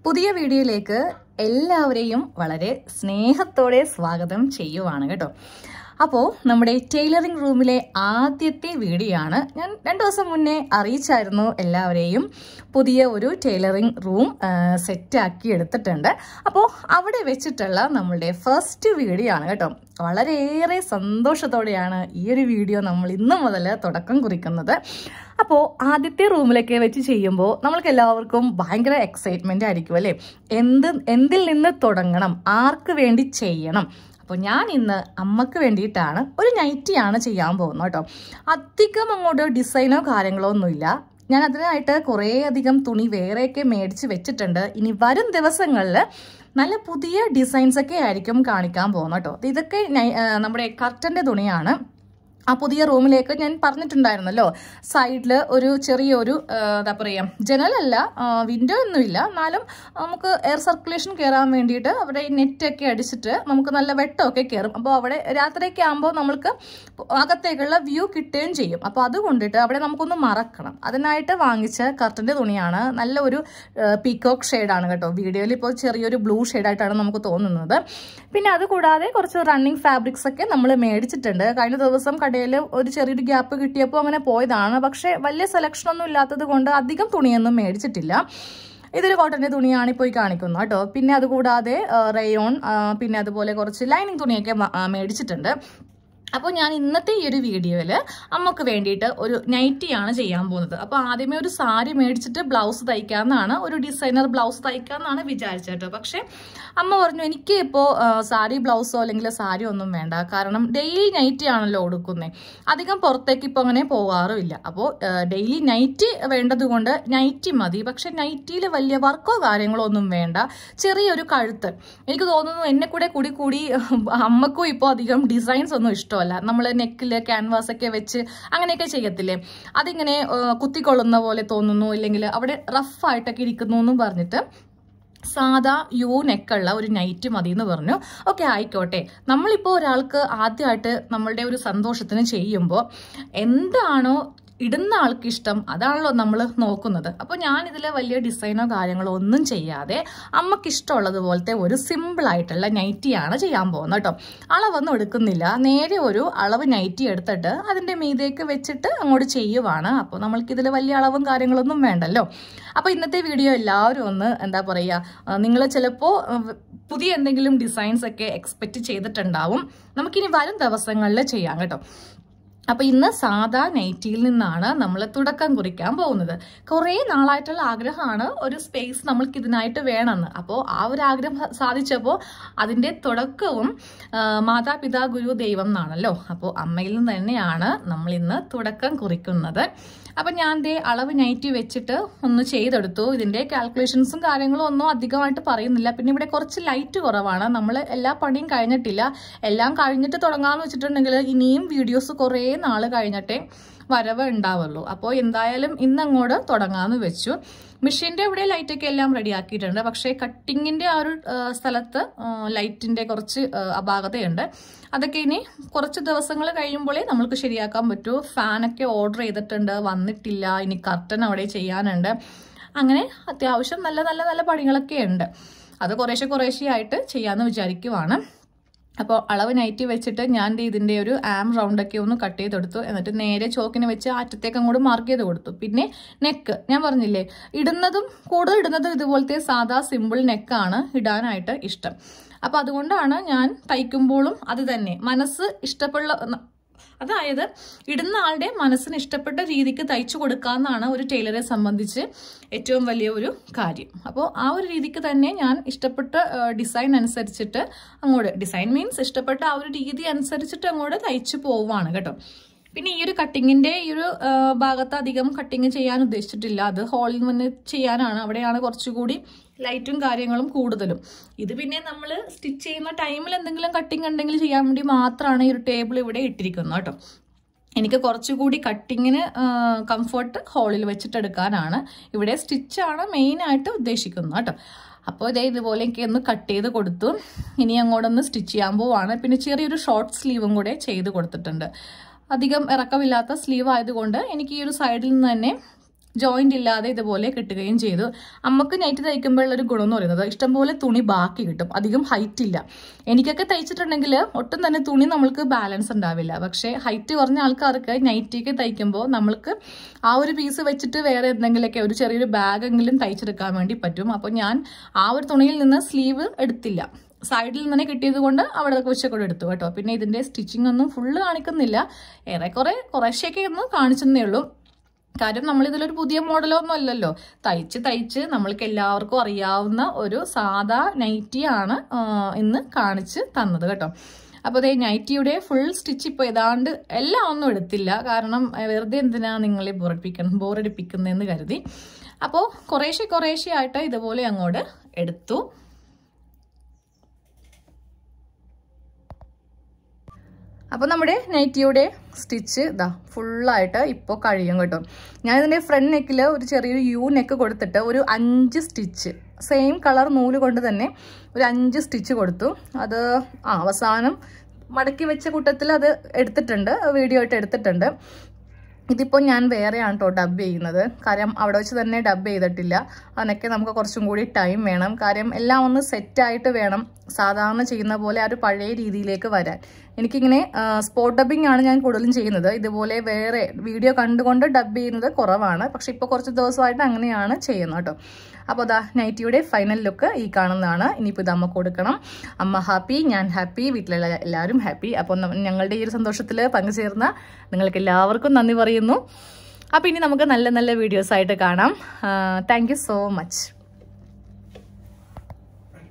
പുതിയ വീഡിയോയിലേക്ക് എല്ലാവരെയും വളരെ സ്നേഹത്തോടെ സ്വാഗതം ചെയ്യുവാണ് കേട്ടോ അപ്പോൾ നമ്മുടെ ടൈലറിംഗ് റൂമിലെ ആദ്യത്തെ വീഡിയോ ആണ് ഞാൻ രണ്ട് ദിവസം മുന്നേ അറിയിച്ചായിരുന്നു എല്ലാവരെയും പുതിയ ഒരു ടൈലറിംഗ് റൂം സെറ്റാക്കി എടുത്തിട്ടുണ്ട് അപ്പോൾ അവിടെ വെച്ചിട്ടുള്ള നമ്മളുടെ ഫസ്റ്റ് വീഡിയോ ആണ് കേട്ടോ വളരെയേറെ സന്തോഷത്തോടെയാണ് ഈ ഒരു വീഡിയോ നമ്മൾ ഇന്നു മുതൽ തുടക്കം കുറിക്കുന്നത് അപ്പോൾ ആദ്യത്തെ റൂമിലൊക്കെ വെച്ച് ചെയ്യുമ്പോൾ നമ്മൾക്ക് എല്ലാവർക്കും ഭയങ്കര എക്സൈറ്റ്മെന്റ് ആയിരിക്കും അല്ലേ എന്ത് എന്തിൽ നിന്ന് തുടങ്ങണം ആർക്ക് വേണ്ടി ചെയ്യണം അപ്പോൾ ഞാൻ ഇന്ന് അമ്മക്ക് വേണ്ടിയിട്ടാണ് ഒരു നൈറ്റിയാണ് ചെയ്യാൻ പോകുന്നത് കേട്ടോ അധികം അങ്ങോട്ട് ഡിസൈനോ കാര്യങ്ങളോ ഒന്നുമില്ല ഞാൻ അതിനായിട്ട് കുറേ അധികം തുണി വേറെയൊക്കെ മേടിച്ച് വെച്ചിട്ടുണ്ട് ഇനി വരും ദിവസങ്ങളിൽ നല്ല പുതിയ ഡിസൈൻസ് ഒക്കെ ആയിരിക്കും കാണിക്കാൻ പോകുന്നത് കേട്ടോ ഇതൊക്കെ നൈ- ആ, നമ്മുടെ കർട്ടന്റെ തുണിയാണ് ആ പുതിയ റൂമിലേക്ക് ഞാൻ പറഞ്ഞിട്ടുണ്ടായിരുന്നല്ലോ സൈഡിൽ ഒരു ചെറിയൊരു ആ, എന്താ പറയുക ജനലല്ല വിൻഡോ ഒന്നുമില്ല എന്നാലും നമുക്ക് എയർ സർക്കുലേഷൻ കയറാൻ വേണ്ടിയിട്ട് അവിടെ നെറ്റൊക്കെ അടിച്ചിട്ട് നമുക്ക് നല്ല വെട്ടമൊക്കെ കയറും അപ്പോൾ അവിടെ രാത്രിയൊക്കെ ആകുമ്പോൾ നമ്മൾക്ക് അകത്തേക്കുള്ള വ്യൂ കിട്ടുകയും ചെയ്യും അപ്പോൾ അത് കൊണ്ടിട്ട് അവിടെ നമുക്കൊന്ന് മറക്കണം അതിനായിട്ട് വാങ്ങിച്ച കർട്ടൻ്റെ തുണിയാണ് നല്ല ഒരു പീക്കോക്ക് ഷെയ്ഡാണ് കേട്ടോ വീഡിയോയിൽ ഇപ്പോൾ ചെറിയൊരു ബ്ലൂ ഷെയ്ഡായിട്ടാണ് നമുക്ക് തോന്നുന്നത് പിന്നെ അത് കൂടാതെ കുറച്ച് റണ്ണിങ് ഫാബ്രിക്സ് ഒക്കെ നമ്മൾ മേടിച്ചിട്ടുണ്ട് കഴിഞ്ഞ ദിവസം കടയിൽ ഒരു ചെറിയൊരു ഗ്യാപ്പ് കിട്ടിയപ്പോൾ അങ്ങനെ പോയതാണ് പക്ഷേ വലിയ സെലക്ഷൻ ഒന്നും ഇല്ലാത്തത് കൊണ്ട് അധികം തുണിയൊന്നും മേടിച്ചിട്ടില്ല ഇതൊരു കോട്ടന്റെ തുണിയാണ് ഇപ്പോൾ ഈ കാണിക്കുന്നത് കേട്ടോ പിന്നെ അതുകൂടാതെ റയോൺ പിന്നെ അതുപോലെ കുറച്ച് ലൈനിങ് തുണിയൊക്കെ മ- ആ, മേടിച്ചിട്ടുണ്ട് അപ്പോൾ ഞാൻ ഇന്നത്തെ ഈ ഒരു വീഡിയോയിൽ അമ്മക്ക് വേണ്ടിയിട്ട് ഒരു നൈറ്റിയാണ് ചെയ്യാൻ പോകുന്നത് അപ്പോൾ ആദ്യമേ ഒരു സാരി മേടിച്ചിട്ട് ബ്ലൗസ് തയ്ക്കാമെന്നാണ് ഒരു ഡിസൈനർ ബ്ലൗസ് തയ്ക്കാമെന്നാണ് വിചാരിച്ചത് കേട്ടോ പക്ഷേ അമ്മ പറഞ്ഞു എനിക്ക് ഇപ്പോൾ സാരി ബ്ലൗസോ അല്ലെങ്കിൽ സാരി ഒന്നും വേണ്ട കാരണം ഡെയിലി നൈറ്റി ആണല്ലോ ഉടുക്കുന്നത് അധികം പുറത്തേക്ക് ഇപ്പോൾ അങ്ങനെ പോകാറുമില്ല അപ്പോൾ ഡെയിലി നൈറ്റി വേണ്ടതുകൊണ്ട് നൈറ്റി മതി പക്ഷെ നൈറ്റിയിൽ വലിയ വർക്കോ കാര്യങ്ങളോ ഒന്നും വേണ്ട ചെറിയൊരു കഴുത്ത് എനിക്ക് തോന്നുന്നു എന്നെ കൂടെ കൂടി കൂടി അമ്മക്കും ഇപ്പോൾ അധികം ഡിസൈൻസ് ഒന്നും ഇഷ്ടമല്ല നമ്മൾ നെക്കിൽ ക്യാൻവാസ് ഒക്കെ വെച്ച് അങ്ങനെയൊക്കെ ചെയ്യത്തില്ലേ അതിങ്ങനെ ആ, കുത്തിക്കൊള്ളുന്ന പോലെ തോന്നുന്നു ഇല്ലെങ്കിൽ അവിടെ റഫായിട്ടൊക്കെ ഇരിക്കുന്നു എന്നും പറഞ്ഞിട്ട് സാധാ യു നെക്കുള്ള ഒരു നൈറ്റ് മതി എന്ന് പറഞ്ഞു ഓക്കെ ആയിക്കോട്ടെ നമ്മളിപ്പോൾ ഒരാൾക്ക് ആദ്യമായിട്ട് നമ്മളുടെ ഒരു സന്തോഷത്തിന് ചെയ്യുമ്പോൾ എന്താണോ ഇടുന്ന ആൾക്ക് ഇഷ്ടം അതാണല്ലോ നമ്മൾ നോക്കുന്നത് അപ്പോൾ ഞാൻ ഇതിൽ വലിയ ഡിസൈനോ കാര്യങ്ങളോ ഒന്നും ചെയ്യാതെ അമ്മക്ക് ഇഷ്ടമുള്ളതുപോലത്തെ ഒരു സിമ്പിൾ ആയിട്ടുള്ള നൈറ്റിയാണ് ചെയ്യാൻ പോകുന്നത് കേട്ടോ അളവൊന്നും എടുക്കുന്നില്ല നേരെ ഒരു അളവ് നൈറ്റി എടുത്തിട്ട് അതിൻ്റെ മീതേക്ക് വെച്ചിട്ട് അങ്ങോട്ട് ചെയ്യുവാണ് അപ്പോൾ നമ്മൾക്കിതിൽ വലിയ അളവും കാര്യങ്ങളൊന്നും വേണ്ടല്ലോ അപ്പോൾ ഇന്നത്തെ വീഡിയോ എല്ലാവരും ഒന്ന് എന്താ പറയുക നിങ്ങൾ ചിലപ്പോൾ പുതിയ എന്തെങ്കിലും ഡിസൈൻസ് ഒക്കെ എക്സ്പെക്റ്റ് ചെയ്തിട്ടുണ്ടാവും നമുക്കിനി വരും ദിവസങ്ങളിൽ ചെയ്യാം കേട്ടോ അപ്പൊ ഇന്ന് സാധാ നൈറ്റിയിൽ നിന്നാണ് നമ്മൾ തുടക്കം കുറിക്കാൻ പോകുന്നത് കുറേ നാളായിട്ടുള്ള ആഗ്രഹമാണ് ഒരു സ്പേസ് നമ്മൾക്ക് ഇതിനായിട്ട് വേണമെന്ന് അപ്പോൾ ആ ഒരു ആഗ്രഹം സാധിച്ചപ്പോൾ അതിന്റെ തുടക്കവും ആ, മാതാപിതാ ഗുരു ദൈവം എന്നാണല്ലോ അപ്പോൾ അമ്മയിൽ നിന്ന് തന്നെയാണ് നമ്മൾ ഇന്ന് തുടക്കം കുറിക്കുന്നത് അപ്പൊ ഞാൻ ദേ അളവ് നൈറ്റി വെച്ചിട്ട് ഒന്ന് ചെയ്തെടുത്തു ഇതിന്റെ കാൽക്കുലേഷൻസും കാര്യങ്ങളും ഒന്നും അധികമായിട്ട് പറയുന്നില്ല പിന്നെ ഇവിടെ കുറച്ച് ലൈറ്റ് കുറവാണ് നമ്മൾ എല്ലാ പണിയും കഴിഞ്ഞിട്ടില്ല എല്ലാം കഴിഞ്ഞിട്ട് തുടങ്ങാന്ന് വെച്ചിട്ടുണ്ടെങ്കിൽ ഇനിയും വീഡിയോസ് കുറേ നാൾ കഴിഞ്ഞിട്ടേ വരവ് ഉണ്ടാവുള്ളൂ അപ്പോൾ എന്തായാലും ഇന്നങ്ങോട്ട് തുടങ്ങാന്ന് വെച്ചു മെഷീന്റെ ഇവിടെ ലൈറ്റൊക്കെ എല്ലാം റെഡി ആക്കിയിട്ടുണ്ട് പക്ഷേ കട്ടിങ്ങിന്റെ ആ ഒരു ആ, സ്ഥലത്ത് ആ, ലൈറ്റിന്റെ കുറച്ച് ആ, അപാകതയുണ്ട് അതൊക്കെ ഇനി കുറച്ച് ദിവസങ്ങൾ കഴിയുമ്പോഴേ നമുക്ക് ശരിയാക്കാൻ പറ്റൂ ഫാനൊക്കെ ഓർഡർ ചെയ്തിട്ടുണ്ട് വന്നിട്ടില്ല ഇനി കർട്ടൻ അവിടെ ചെയ്യാനുണ്ട് അങ്ങനെ അത്യാവശ്യം നല്ല നല്ല നല്ല പണികളൊക്കെ ഉണ്ട് അത് കുറേശ്ശെ കുറേശ്ശെ ആയിട്ട് ചെയ്യാമെന്ന് വിചാരിക്കുവാണ് അപ്പോൾ അളവ് നൈറ്റി വെച്ചിട്ട് ഞാൻ ദേ ഇതിന്റെ ഒരു ആം റൗണ്ടൊക്കെ ഒന്ന് കട്ട് ചെയ്തെടുത്തു എന്നിട്ട് നേരെ ചോക്കിന് വെച്ച് അറ്റത്തേക്ക് അങ്ങോട്ട് മാർക്ക് ചെയ്ത് കൊടുത്തു പിന്നെ നെക്ക് ഞാൻ പറഞ്ഞില്ലേ ഇടുന്നതും കൂടുതൽ ഇടുന്നതും ഇതുപോലത്തെ സാധാ സിമ്പിൾ നെക്കാണ് ഇടാനായിട്ട് ഇഷ്ടം അപ്പൊ അതുകൊണ്ടാണ് ഞാൻ തയ്ക്കുമ്പോഴും അത് തന്നെ മനസ്സ് ഇഷ്ടപ്പെടുന്ന അതായത് ഇടുന്ന ആളുടെ മനസ്സിന് ഇഷ്ടപ്പെട്ട രീതിക്ക് തയ്ച്ചു കൊടുക്കാന്നാണ് ഒരു ടൈലറെ സംബന്ധിച്ച് ഏറ്റവും വലിയ ഒരു കാര്യം അപ്പോൾ ആ ഒരു രീതിക്ക് തന്നെ ഞാൻ ഇഷ്ടപ്പെട്ട ഡിസൈൻ അനുസരിച്ചിട്ട് അങ്ങോട്ട് ഡിസൈൻ മീൻസ് ഇഷ്ടപ്പെട്ട ആ ഒരു രീതി അനുസരിച്ചിട്ട് അങ്ങോട്ട് തയ്ച്ചു പോവാണ് കേട്ടോ പിന്നെ ഈ ഒരു കട്ടിങ്ങിന്റെ ഈ ഒരു ആ, ഭാഗത്ത് അധികം കട്ടിങ് ചെയ്യാൻ ഉദ്ദേശിച്ചിട്ടില്ല അത് ഹോളിൽ നിന്ന് ചെയ്യാനാണ് അവിടെയാണ് കുറച്ചുകൂടി ലൈറ്റും കാര്യങ്ങളും കൂടുതലും ഇത് പിന്നെ നമ്മൾ സ്റ്റിച്ച് ചെയ്യുന്ന ടൈമിൽ എന്തെങ്കിലും കട്ടിങ് ഉണ്ടെങ്കിൽ ചെയ്യാൻ വേണ്ടി മാത്രമാണ് ഈ ഒരു ടേബിൾ ഇവിടെ ഇട്ടിരിക്കുന്നത് കേട്ടോ എനിക്ക് കുറച്ചുകൂടി കട്ടിങ്ങിന് കംഫർട്ട് ഹോളിൽ വെച്ചിട്ടെടുക്കാനാണ് ഇവിടെ സ്റ്റിച്ചാണ് മെയിനായിട്ട് ഉദ്ദേശിക്കുന്നത് കേട്ടോ അപ്പോൾ ഇതേ ഇതുപോലെ എനിക്ക് ഒന്ന് കട്ട് ചെയ്ത് കൊടുത്തു ഇനി അങ്ങോട്ടൊന്ന് സ്റ്റിച്ച് ചെയ്യാൻ പോവാണ് പിന്നെ ചെറിയൊരു ഷോർട്ട് സ്ലീവും കൂടെ ചെയ്ത് കൊടുത്തിട്ടുണ്ട് അധികം ഇറക്കമില്ലാത്ത സ്ലീവ് ആയതുകൊണ്ട് എനിക്ക് ഈ ഒരു സൈഡിൽ നിന്ന് തന്നെ ജോയിന്റ് ഇല്ലാതെ ഇതുപോലെ കിട്ടുകയും ചെയ്തു അമ്മക്ക് നൈറ്റ് തയ്ക്കുമ്പോഴുള്ള ഒരു ഗുണം എന്ന് പറയുന്നത് ഇഷ്ടംപോലെ തുണി ബാക്കി കിട്ടും അധികം ഹൈറ്റ് ഇല്ല എനിക്കൊക്കെ തയ്ച്ചിട്ടുണ്ടെങ്കിൽ ഒട്ടും തന്നെ തുണി നമ്മൾക്ക് ബാലൻസ് ഉണ്ടാവില്ല പക്ഷേ ഹൈറ്റ് കുറഞ്ഞ ആൾക്കാർക്ക് നൈറ്റിയൊക്കെ തയ്ക്കുമ്പോൾ നമ്മൾക്ക് ആ ഒരു പീസ് വെച്ചിട്ട് വേറെ എന്തെങ്കിലുമൊക്കെ ഒരു ചെറിയൊരു ബാഗെങ്കിലും തയ്ച്ചെടുക്കാൻ വേണ്ടി പറ്റും അപ്പോൾ ഞാൻ ആ ഒരു തുണിയിൽ നിന്ന് സ്ലീവ് എടുത്തില്ല സൈഡിൽ നിന്ന് കിട്ടിയത് കൊണ്ട് അവിടെ വെച്ചൊക്കെ എടുത്തു കേട്ടോ പിന്നെ ഇതിന്റെ സ്റ്റിച്ചിങ് ഒന്നും ഫുള്ള് കാണിക്കുന്നില്ല ഏറെക്കുറെ കുറേശ്ശൊക്കെ ഒന്ന് കാണിച്ചെന്നേ ഉള്ളൂ കാര്യം നമ്മൾ ഇതിലൊരു പുതിയ മോഡലൊന്നും അല്ലല്ലോ തയ്ച്ച് തയ്ച്ച് നമ്മൾക്ക് എല്ലാവർക്കും അറിയാവുന്ന ഒരു സാധാ നൈറ്റിയാണ് ആ, ഇന്ന് കാണിച്ച് തന്നത് കേട്ടോ അപ്പോൾ അതേ നൈറ്റിയുടെ ഫുൾ സ്റ്റിച്ച് ഇപ്പോൾ ഏതാണ്ട് എല്ലാം ഒന്നും എടുത്തില്ല കാരണം ഏ, വെറുതെ എന്തിനാ നിങ്ങളെ ബോറടിപ്പിക്കണം ബോറടിപ്പിക്കുന്നതെന്ന് കരുതി അപ്പോൾ കുറേശ്ശെ കുറേശ്ശെ ആയിട്ട് ഇതുപോലെ അങ്ങോട്ട് എടുത്തു അപ്പോൾ നമ്മുടെ നൈറ്റിയുടെ സ്റ്റിച്ച് ഇതാ ഫുള്ളായിട്ട് ഇപ്പോൾ കഴിയും കേട്ടോ ഞാൻ ഇതിൻ്റെ ഫ്രണ്ട് നെക്കിൽ ഒരു ചെറിയൊരു യു നെക്ക് കൊടുത്തിട്ട് ഒരു അഞ്ച് സ്റ്റിച്ച് സെയിം കളർ നൂല് കൊണ്ട് തന്നെ ഒരു അഞ്ച് സ്റ്റിച്ച് കൊടുത്തു അത് ആ അവസാനം മടക്കി വെച്ച കൂട്ടത്തിൽ അത് എടുത്തിട്ടുണ്ട് വീഡിയോ ആയിട്ട് എടുത്തിട്ടുണ്ട് ഇതിപ്പോൾ ഞാൻ വേറെയാണ് കേട്ടോ ഡബ് ചെയ്യുന്നത് കാര്യം അവിടെ വെച്ച് തന്നെ ഡബ് ചെയ്തിട്ടില്ല അതിനൊക്കെ നമുക്ക് കുറച്ചും കൂടി ടൈം വേണം കാര്യം എല്ലാം ഒന്ന് സെറ്റായിട്ട് വേണം സാധാരണ ചെയ്യുന്ന പോലെ ആ ഒരു പഴയ രീതിയിലേക്ക് വരാൻ എനിക്കിങ്ങനെ സ്പോട്ട് ഡബിംഗ് ആണ് ഞാൻ കൂടുതലും ചെയ്യുന്നത് ഇതുപോലെ വേറെ വീഡിയോ കണ്ടുകൊണ്ട് ഡബ് ചെയ്യുന്നത് കുറവാണ് പക്ഷെ ഇപ്പോൾ കുറച്ച് ദിവസമായിട്ട് അങ്ങനെയാണ് ചെയ്യുന്നത് കേട്ടോ അപ്പോൾ അതാ നൈറ്റിയുടെ ഫൈനൽ ലുക്ക് ഈ കാണുന്നതാണ് ഇനിയിപ്പോൾ ഇത് അമ്മ കൊടുക്കണം അമ്മ ഹാപ്പി ഞാൻ ഹാപ്പി വീട്ടിലുള്ള എല്ലാവരും ഹാപ്പി അപ്പോൾ ന- ഞങ്ങളുടെ ഈ ഒരു സന്തോഷത്തിൽ പങ്കുചേർന്ന നിങ്ങൾക്ക് എല്ലാവർക്കും നന്ദി പറയുന്നു അപ്പോൾ ഇനി നമുക്ക് നല്ല നല്ല വീഡിയോസ് ആയിട്ട് കാണാം താങ്ക് യു സോ മച്ച്